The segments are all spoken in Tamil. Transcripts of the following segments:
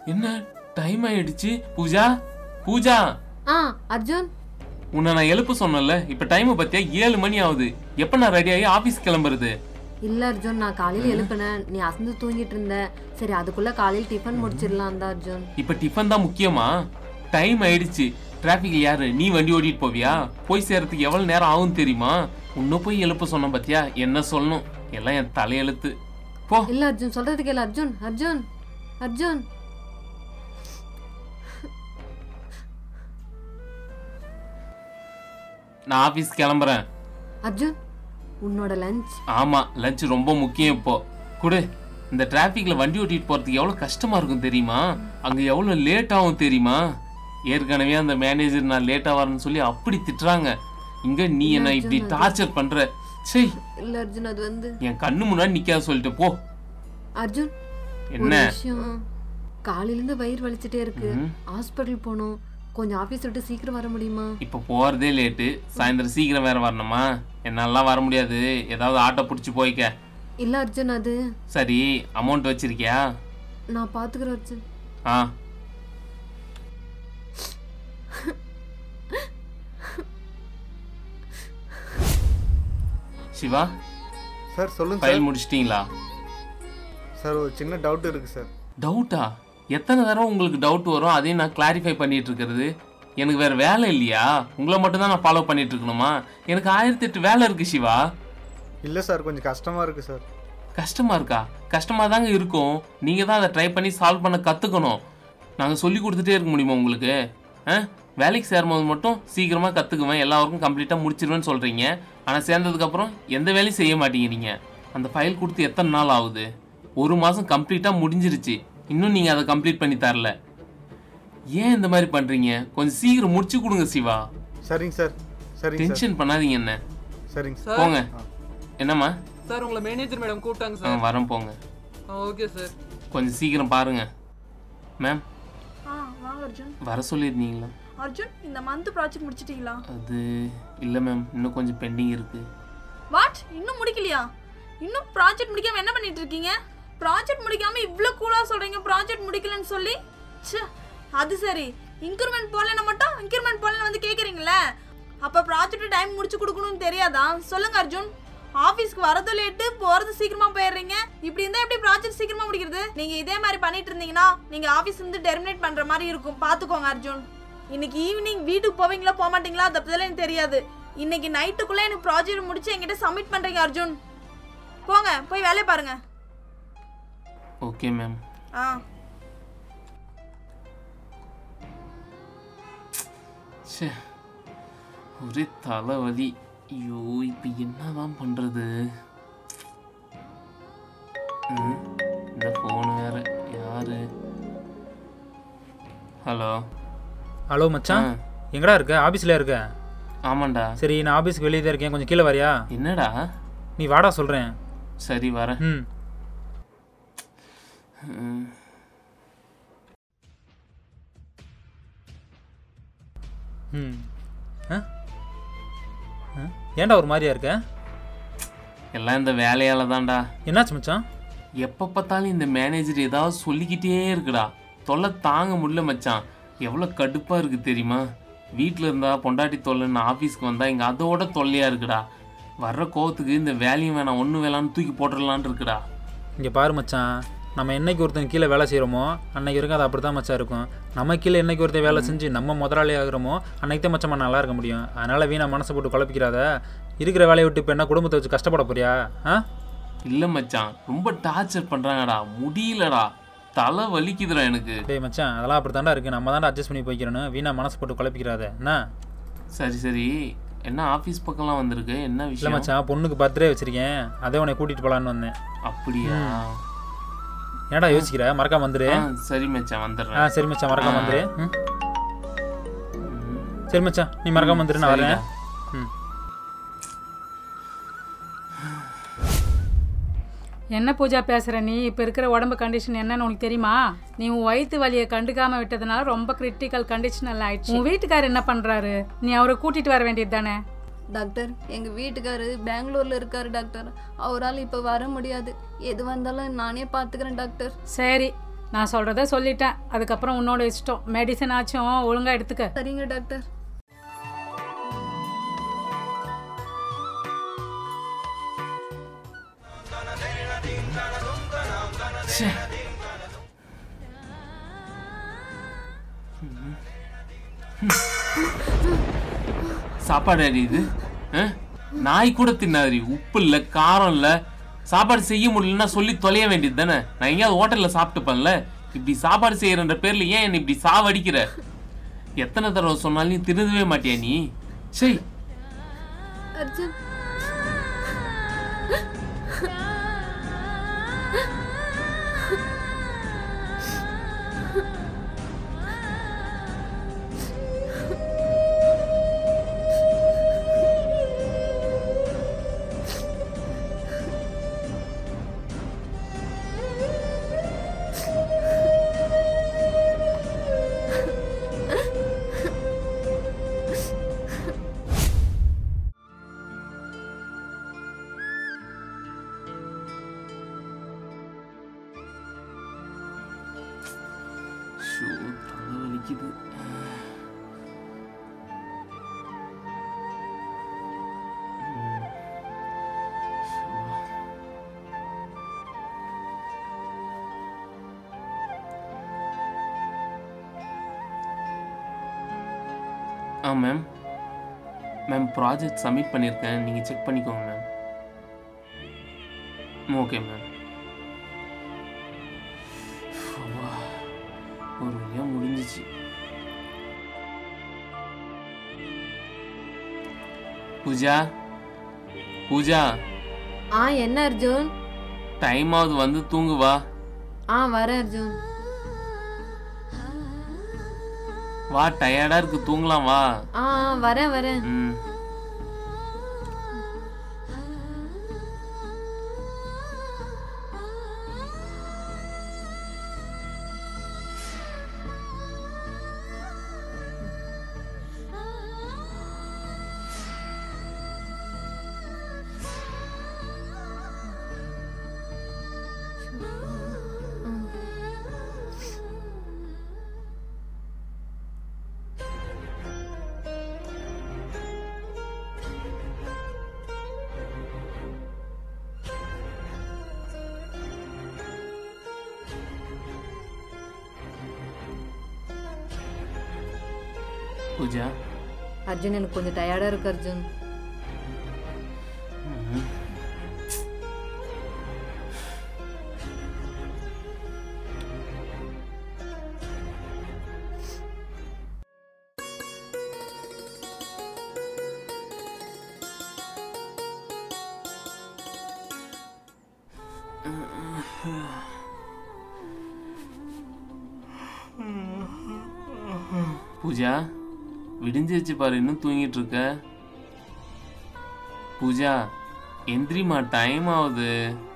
என்ன டைம் ஆயிடுச்சு பூஜா பூஜா ஆ அர்ஜுன் உன்னை நான் எழுப்ப சொன்னேன்ல இப்ப டைம் பத்தியா ஏழு மணி ஆகுது எப்ப நான் ரெடி ஆகி ஆபீஸ் கிளம்புறது இல்ல அர்ஜுன் நான் காலையில எழுப்பினேன் நீ அசந்து தூங்கிட்டு இருந்த சரி அதுக்குள்ள காலையில் டிஃபன் முடிச்சிடலாம் தான் அர்ஜுன் இப்ப டிஃபன் தான் முக்கியமா டைம் ஆயிடுச்சு டிராபிக்ல யாரு நீ வண்டி ஓட்டிட்டு போவியா போய் சேர்றதுக்கு எவ்வளவு நேரம் ஆகும் தெரியுமா உன்ன போய் எழுப்ப சொன்ன பாத்தியா என்ன சொல்லணும் எல்லாம் என் தலையெழுத்து போ இல்ல அர்ஜுன் சொல்றது கேளு அர்ஜுன் அர்ஜுன் அர்ஜுன் நான் ஆபீஸ் கிளம்புறேன் அர்ஜுன் உன்னோட லஞ்ச் ஆமா லஞ்ச் ரொம்ப முக்கியம் இப்போ குடு இந்த டிராஃபிக்ல வண்டி ஓட்டிட்டு போறதுக்கு எவ்வளவு கஷ்டமா இருக்கும் தெரியுமா அங்க எவ்வளவு லேட் ஆகும் தெரியுமா ஏற்கனவே அந்த மேனேஜர் நான் லேட்டா வரேன்னு சொல்லி அப்படி திட்டுறாங்க இங்க நீ என்ன இப்படி டார்ச்சர் பண்ற சே இல்ல அர்ஜுன் அது வந்து என் கண்ணு முன்னாடி நிக்காத சொல்லிட்டு போ அர்ஜுன் என்ன ஒரு விஷயம் காலையில இருந்து வயிறு வலிச்சிட்டே இருக்கு ஹாஸ்பிட்டல் போகணும் கொஞ்சம் ஆபீஸ் விட்டு சீக்கிரம் வர முடியுமா இப்ப போறதே லேட்டு சாயந்தரம் சீக்கிரம் வேற வரணுமா என்னாலாம் வர முடியாது ஏதாவது ஆட்டோ பிடிச்சி போய்க்க இல்ல அர்ஜுன் அது சரி அமௌண்ட் வச்சிருக்கியா நான் பாத்துக்கிறேன் அர்ஜுன் ஆ சிவா சார் சொல்லுங்க ஃபைல் சார் முடிச்சிட்டீங்களா சார் ஒரு சின்ன டவுட் இருக்கு சார் டவுட்டா எத்தனை தடவை உங்களுக்கு டவுட் வரும் அதையும் நான் கிளாரிஃபை பண்ணிட்டு இருக்கிறது எனக்கு வேற வேலை இல்லையா உங்களை மட்டும் தான் நான் ஃபாலோ பண்ணிட்டு இருக்கணுமா எனக்கு ஆயிரத்தி எட்டு வேலை இருக்கு சிவா இல்லை சார் கொஞ்சம் கஷ்டமா இருக்கு சார் கஷ்டமா இருக்கா கஷ்டமா தாங்க இருக்கும் நீங்க தான் அதை ட்ரை பண்ணி சால்வ் பண்ண கத்துக்கணும் நாங்க சொல்லி கொடுத்துட்டே இருக்க முடியுமா உங்களுக்கு ஆ? வேலைக்கு சேரும்போது மட்டும் சீக்கிரமா கத்துக்குவேன் எல்லா ஒர்க்கும் கம்ப்ளீட்டா முடிச்சிருவேன்னு சொல்றீங்க ஆனா சேர்ந்ததுக்கு அப்புறம் எந்த வேலையும் செய்ய மாட்டேங்கிறீங்க அந்த ஃபைல் கொடுத்து எத்தனை நாள் ஆகுது ஒரு மாசம் கம்ப்ளீட்டா முடிஞ்சிருச்சு இன்னும் நீங்க அதை கம்ப்ளீட் பண்ணி தரல ஏன் இந்த மாதிரி பண்றீங்க கொஞ்சம் சீக்கிரம் முடிச்சு கொடுங்க சிவா சரிங்க சார் சரிங்க சார் டென்ஷன் பண்ணாதீங்க என்ன சரிங்க சார் போங்க என்னம்மா சார் உங்களை மேனேஜர் மேடம் கூப்பிட்டாங்க ஆ, சார் வரேன் போங்க ஓகே சார் கொஞ்சம் சீக்கிரம் பாருங்க மேம் ஆ வாங்க அர்ஜுன் வர சொல்லியிருந்தீங்களா அர்ஜுன் இந்த மந்த் ப்ராஜெக்ட் முடிச்சிட்டீங்களா அது இல்லை மேம் இன்னும் கொஞ்சம் பெண்டிங் இருக்கு வாட் இன்னும் முடிக்கலையா இன்னும் ப்ராஜெக்ட் முடிக்காம என்ன பண்ணிட்டு இருக்கீங்க ப்ராஜெக்ட் முடிக்காம இவ்ளோ கூலா சொல்றீங்க ப்ராஜெக்ட் முடிக்கலன்னு சொல்லி ச்சே அது சரி இன்க்ரிமெண்ட் போடலன்னா மட்டும் இன்க்ரிமெண்ட் போடலன்னு வந்து கேக்குறீங்களே அப்ப ப்ராஜெக்ட் டைம் முடிச்சு கொடுக்கணும்னு தெரியாதா சொல்லுங்க அர்ஜுன் ஆபீஸ்க்கு வரது லேட்டு போறது சீக்கிரமா போயிடுறீங்க இப்படி இருந்தா எப்படி ப்ராஜெக்ட் சீக்கிரமா முடிக்கிறது நீங்க இதே மாதிரி பண்ணிட்டு இருந்தீங்கன்னா நீங்க ஆபீஸ் இருந்து டெர்மினேட் பண்ற மாதிரி இருக்கும் பாத்துக்கோங்க அர்ஜுன் இன்னைக்கு ஈவினிங் வீட்டுக்கு போவீங்களா போக மாட்டீங்களா அதை பத்திலாம் எனக்கு தெரியாது இன்னைக்கு நைட்டுக்குள்ள எனக்கு ப்ராஜெக்ட் முடிச்சு என்கிட்ட சப்மிட் பண்றீங்க அர்ஜுன் போங்க போய் வேலையை பாருங்க ஓகே மேம் ஆ ச்சே ஒரே தலைவலி ஐயோ இப்போ என்னதான் பண்ணுறது இந்த ஃபோன் வேற யாரு ஹலோ ஹலோ மச்சான் ஆ. எங்கடா இருக்க ஆபீஸ்ல இருக்க ஆமாண்டா சரி நான் ஆபீஸ்க்கு வெளியே தான் இருக்கேன் கொஞ்சம் கீழே வரியா என்னடா நீ வாடா சொல்றேன் சரி வரேன் ம் ம். ம் ஆ? ஆ? ஏன்டா ஒரு மாதிரியா இருக்க எல்லாம் இந்த வேலையால தான்டா என்னாச்சு மச்சான் எப்போ பார்த்தாலும் இந்த மேனேஜர் ஏதாவது சொல்லிக்கிட்டே இருக்குடா தொல்லை தாங்க முடியல மச்சான் எவ்வளோ கடுப்பாக இருக்கு தெரியுமா வீட்டில் இருந்தா பொண்டாட்டி தொல்லைன்னு ஆஃபீஸ்க்கு வந்தால் இங்கே அதோட தொல்லையாக இருக்குடா வர்ற கோவத்துக்கு இந்த வேலையும் வேணாம் ஒன்றும் வேணாம்னு தூக்கி போட்டுடலான்னு இருக்குடா இங்கே பாரு மச்சான் நம்ம என்னைக்கு ஒருத்தன் கீழே வேலை செய்கிறோமோ அன்னைக்கு வரைக்கும் அது அப்படி தான் மச்சான் இருக்கும் நம்ம கீழே என்னைக்கு ஒருத்தன் வேலை செஞ்சு நம்ம முதலாளி ஆகுறோமோ அன்னைக்கு தான் மச்சமா நல்லா இருக்க முடியும் அதனால் வீணா மனசை போட்டு குழப்பிக்கிறாத இருக்கிற வேலையை விட்டு இப்போ என்ன குடும்பத்தை வச்சு கஷ்டப்பட போறியா ஆ இல்லை மச்சான் ரொம்ப டார்ச்சர் பண்ணுறாங்கடா முடியலடா தலை வலிக்குதுடா எனக்கு டேய் மச்சான் அதெல்லாம் அப்படி தாண்டா இருக்குது நம்ம தாண்டா அட்ஜஸ்ட் பண்ணி போய்க்கிறணும் வீணா மனசு போட்டு குழப்பிக்கிறாத என்ன சரி சரி என்ன ஆஃபீஸ் பக்கம்லாம் வந்திருக்கு என்ன இல்லை விஷயம் மச்சான் பொண்ணுக்கு பர்த்டே வச்சிருக்கேன் அதே உன்னை கூட்டிகிட்டு போகலான்னு வந்தேன் அப்படியா ஏன்டா யோசிக்கிற மறக்காம வந்துரு ஆ, சரி மச்சான் ஆ வந்துடுறேன் சரி மச்சான் மறக்காம வந்துரு ம். சரி மச்சான் நீ மறக்காம வந்துரு நான் வரேன் ம் என்ன பூஜா பேசுகிற நீ இப்போ இருக்கிற உடம்பு கண்டிஷன் என்னன்னு உனக்கு தெரியுமா நீ உன் வயிற்று வலியை கண்டுக்காம விட்டதுனால ரொம்ப கிரிட்டிக்கல் கண்டிஷன் எல்லாம் ஆயிடுச்சு உன் வீட்டுக்காரர் என்ன பண்ணுறாரு நீ அவரை கூட்டிகிட்டு வர வேண்டியது தானே டாக்டர் எங்க வீட்டுக்காரு பெங்களூர்ல இருக்காரு டாக்டர் அவரால் இப்ப வர முடியாது எது வந்தாலும் நானே பாத்துக்கிறேன் டாக்டர் சரி நான் சொல்கிறத சொல்லிட்டேன் அதுக்கப்புறம் உன்னோட இஷ்டம் மெடிசன் ஆச்சும் ஒழுங்காக எடுத்துக்க சரிங்க டாக்டர் ச்சே. சாப்பாடு அடி இது ஆ? நாய் கூட தின்னாதடி உப்பு இல்லை காரம் இல்லை சாப்பாடு செய்ய முடியலன்னா சொல்லி தொலைய வேண்டியது தானே நான் எங்கேயாவது ஹோட்டலில் சாப்பிட்டுப்பேன்ல இப்படி சாப்பாடு செய்யறன்ற பேர்ல ஏன் என்னை இப்படி சாவடிக்கிற எத்தனை தடவை சொன்னாலும் நீ திருந்தவே மாட்டியா நீ சரி அர்ஜுன் ஷோ தலை வலிக்குது ஆ மேம் மேம் ப்ராஜெக்ட் சப்மிட் பண்ணியிருக்கேன் நீங்கள் செக் பண்ணிக்கோங்க மேம் ஓகே மேம் ஒரு வழியாக முடிஞ்சிச்சு பூஜா பூஜா ஆ என்ன அர்ஜுன் டைம் ஆகுது வந்து தூங்கு வா ஆ வரேன் அர்ஜுன் வா டயர்டா இருக்கு தூங்கலாம் வா ஆ ஆ, வரேன் வரேன் ம் பூஜா அர்ஜுன் எனக்கு கொஞ்சம் டயர்டா இருக்கு அர்ஜுன் பூஜா விடிஞ்சிருச்சு பாரு இன்னும் தூங்கிட்டு இருக்க பூஜா எந்திரிமா டைம் ஆகுது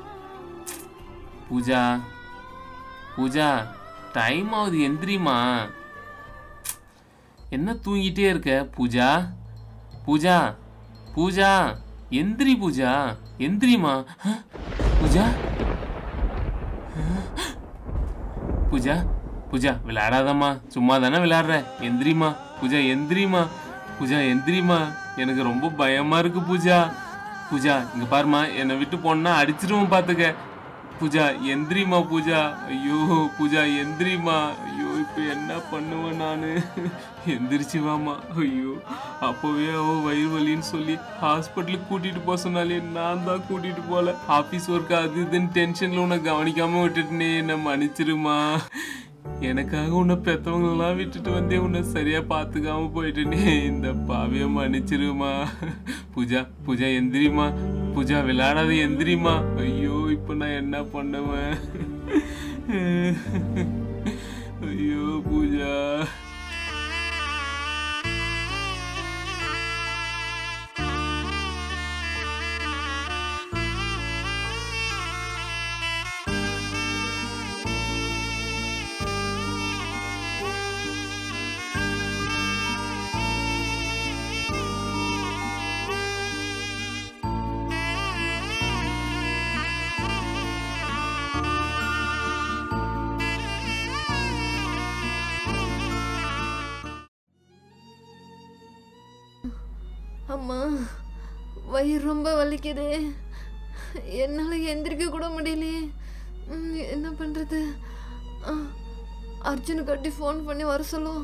பூஜா பூஜா டைம் ஆகுது எந்திரிமா என்ன தூங்கிட்டே இருக்க பூஜா பூஜா பூஜா எந்திரி பூஜா எந்திரிமா ஹ? பூஜா பூஜா பூஜா விளையாடாதம்மா சும்மா தானே விளையாடுற எந்திரிமா பூஜா எந்திரிமா பூஜா எந்திரிமா எனக்கு ரொம்ப பயமா இருக்கு பூஜா பூஜா இங்க பாருமா என்னை விட்டு போனா அடிச்சிருவோம் பாத்துக்க பூஜா எந்திரிமா பூஜா ஐயோ பூஜா எந்திரிமா ஐயோ இப்போ என்ன பண்ணுவேன் நான் எந்திரிச்சு வாமா ஐயோ அப்போவே அவ வயிறு வலின்னு சொல்லி ஹாஸ்பிட்டலுக்கு கூட்டிட்டு போக சொன்னாலே நான் தான் கூட்டிட்டு போல ஆஃபீஸ் ஒர்க் அது இதுன்னு டென்ஷன்ல உன்னை கவனிக்காம விட்டுட்டுனே என்ன மன்னிச்சிருமா எனக்காக உன்னை பெத்தவங்களெல்லாம் விட்டுட்டு வந்தே உன்னை சரியா பார்த்துக்காம போயிட்டேனே இந்த பாவிய மன்னிச்சிருமா பூஜா பூஜா எந்திரிமா பூஜா விளையாடாத எந்திரிமா ஐயோ இப்போ நான் என்ன பண்ணுவேன் ஐயோ பூஜா அம்மா வயிறு ரொம்ப வலிக்குது என்னால் எந்திரிக்க கூட முடியலையே ம், என்ன பண்ணுறது அர்ஜுனு கட்டி ஃபோன் பண்ணி வர சொல்லுவோம்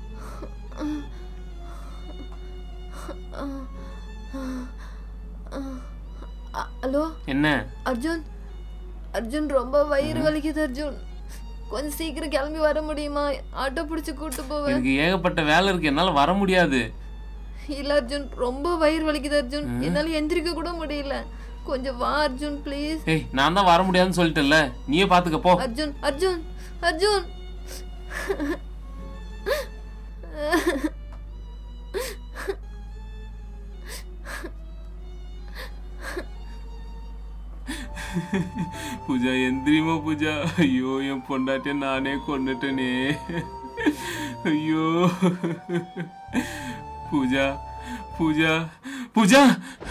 ஹலோ என்ன அர்ஜுன் அர்ஜுன் ரொம்ப வயிறு வலிக்குது அர்ஜுன் கொஞ்சம் சீக்கிரம் கிளம்பி வர முடியுமா ஆட்டோ பிடிச்சி கூட்டு போவேன் எனக்கு ஏகப்பட்ட வேலை இருக்கு என்னால வர முடியாது இல்ல அர்ஜுன் ரொம்ப வயிறு வலிக்குது அர்ஜுன் என்னால எந்திரிக்க கூட முடியல கொஞ்சம் வா அர்ஜுன் ப்ளீஸ் ஏய் நான் தான் வர முடியாதுன்னு சொல்லிட்டேன்ல நீயே பாத்துக்க போ அர்ஜுன் அர்ஜுன் அர்ஜுன் பூஜா எந்திரிமா பூஜா ஐயோ என் பொண்டாட்டிய நானே கொண்டுட்டேனே ஐயோ பூஜா பூஜா பூஜா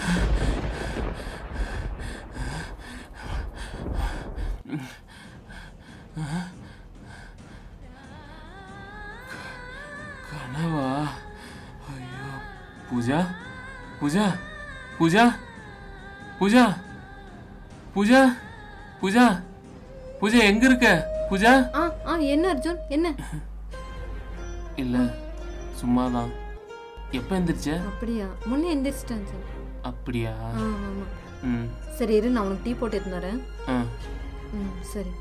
கனவா ஐயோ பூஜா பூஜா பூஜா பூஜா பூஜா பூஜா பூஜா எங்க இருக்க பூஜா ஆ ஆ என்ன அர்ஜுன் என்ன இல்ல சும்மாதான் எப்ப எந்திரிச்ச அப்படியா முன்னே எந்திரிச்சிட்டேன் சார் அப்படியா ஆ ஆமா ம் சரி இரு நான் உனக்கு டீ போட்டு எடுத்துன்னு வரேன் ஆ ம் சரி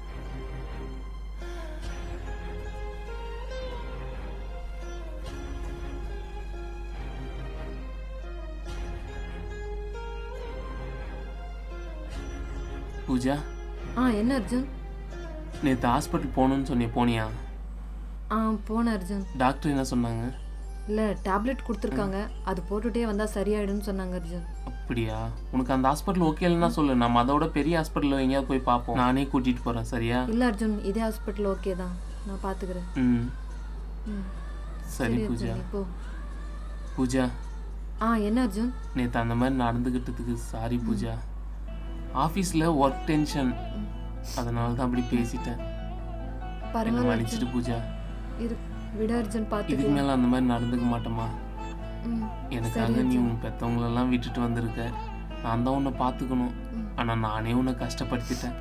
பூஜா ஆ என்ன அர்ஜுன் நேற்று ஹாஸ்பிட்டல் போகணும்னு சொன்னியே போனியா ஆ போனேன் அர்ஜுன் டாக்டர் என்ன சொன்னாங்க இல்லை டேப்லெட் கொடுத்துருக்காங்க அது போட்டுட்டே வந்தால் சரியாயிடும்னு சொன்னாங்க அர்ஜுன் அப்படியா உனக்கு அந்த ஹாஸ்பிட்டல் ஓகே இல்லைன்னா சொல்லு நம்ம அதோட பெரிய ஹாஸ்பிட்டல் எங்கேயாவது போய் பார்ப்போம் நானே கூட்டிட்டு போறேன் சரியா இல்லை அர்ஜுன் இதே ஹாஸ்பிட்டல் ஓகே தான் நான் பார்த்துக்கிறேன் ம் ம் சரி சரி பூஜா அர்ஜுன் இப்போ பூஜா ஆ என்ன அர்ஜுன் நேற்று அந்த மாதிரி நடந்துக்கிட்டதுக்கு சாரி பூஜா ஆஃபீஸில் ஒர்க் டென்ஷன் அதனால தான் அப்படி பேசிட்டேன் என்ன பரவாயில்ல மன்னிச்சிட்டு பூஜா இரு விட அர்ஜுன் இதுக்கு பார்த்துக்கலாம் மேலே அந்த மாதிரி நடந்துக்க மாட்டோமா ம் எனக்காக நீ உன் பெத்தவங்களெல்லாம் விட்டுட்டு வந்திருக்க நான் தான் உன்னை பார்த்துக்கணும் ஆனால் நானே உன்னை கஷ்டப்படுத்திட்டேன்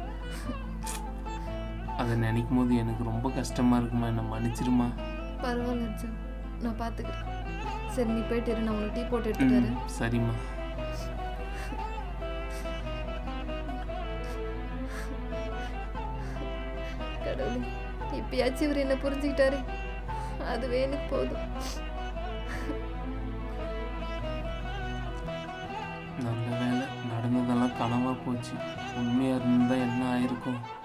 அதை நினைக்கும் போது எனக்கு ரொம்ப கஷ்டமா இருக்குமா என்னை மன்னிச்சிருமா பரவாயில்ல அர்ஜுன் நான் பார்த்துக்கிறேன் சரி நீ போயிட்டு இரு நான் உனக்கு டீ போட்டு எடுத்துட்டு ம் வரேன் சரிம்மா கடவுளே இப்பயாச்சும் இவர் என்ன புரிஞ்சுக்கிட்டாரு அதுவே எனக்கு போதும் நல்ல வேலை நடந்ததெல்லாம் கனவா போச்சு உண்மையா இருந்தா என்ன ஆயிருக்கும்